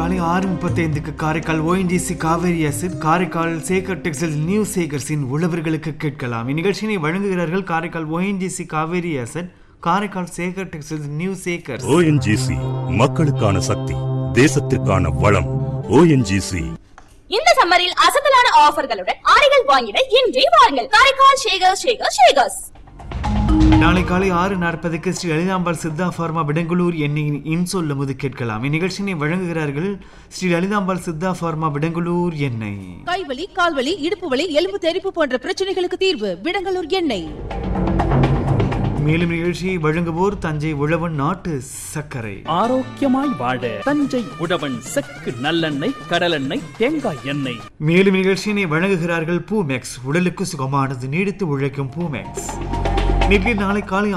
காலை ஆறு முப்பத்தைந்துக்கு Karaikal ONGC Kaveri asset Karaikal Sekar textiles new சேகர்ஸின் உழவர்களுக்கு கேட்கலாம் இந்நிகழ்ச்சியினை வழங்குகிறார்கள் Karaikal ONGC Kaveri asset Karaikal Sekar textiles new Sekars ONGC மக்களுக்கான சக்தி தேசத்திற்கான வளம் ஓஎன்ஜிசி இந்த சம்மரில் அசத்தலான ஆஃபர்களுடன் ஆடைகள் வாங்கிட இன்றே வாருங்கள் காரைக்கால் ஷேகர் ஷேகர் ஷேகர்ஸ் நாளை காலை ஆறு நாற்பதுக்கு ஸ்ரீ லலிதாம்பாள் சித்தா ஃபார்மா விடங்குளூர் எண்ணெயின் இன்சொல்லும் போது கேட்கலாம் இந்நிகழ்ச்சியினை வழங்குகிறார்கள் ஸ்ரீ லலிதாம்பாள் சித்தா ஃபார்மா விடங்குளூர் எண்ணெய் கைவலி கால்வலி இடுப்பு வலி எலும்பு தெறிப்பு போன்ற பிரச்சனைகளுக்கு தீர்வு விடங்கலூர் எண்ணெய் மேலும் நிகழ்ச்சியை வழங்குவோர் தஞ்சை உழவன் நாட்டு சர்க்கரை ஆரோக்கியமாய் வாழ தஞ்சை உழவன் செக்கு நல்லெண்ணெய் கடலெண்ணெய் தேங்காய் எண்ணெய் மேலும் நிகழ்ச்சியினை வழங்குகிறார்கள் பூமெக்ஸ் உடலுக்கு சுகமானது நீடித்து உழைக்கும் பூமெக்ஸ் நேற்று நாளை காலை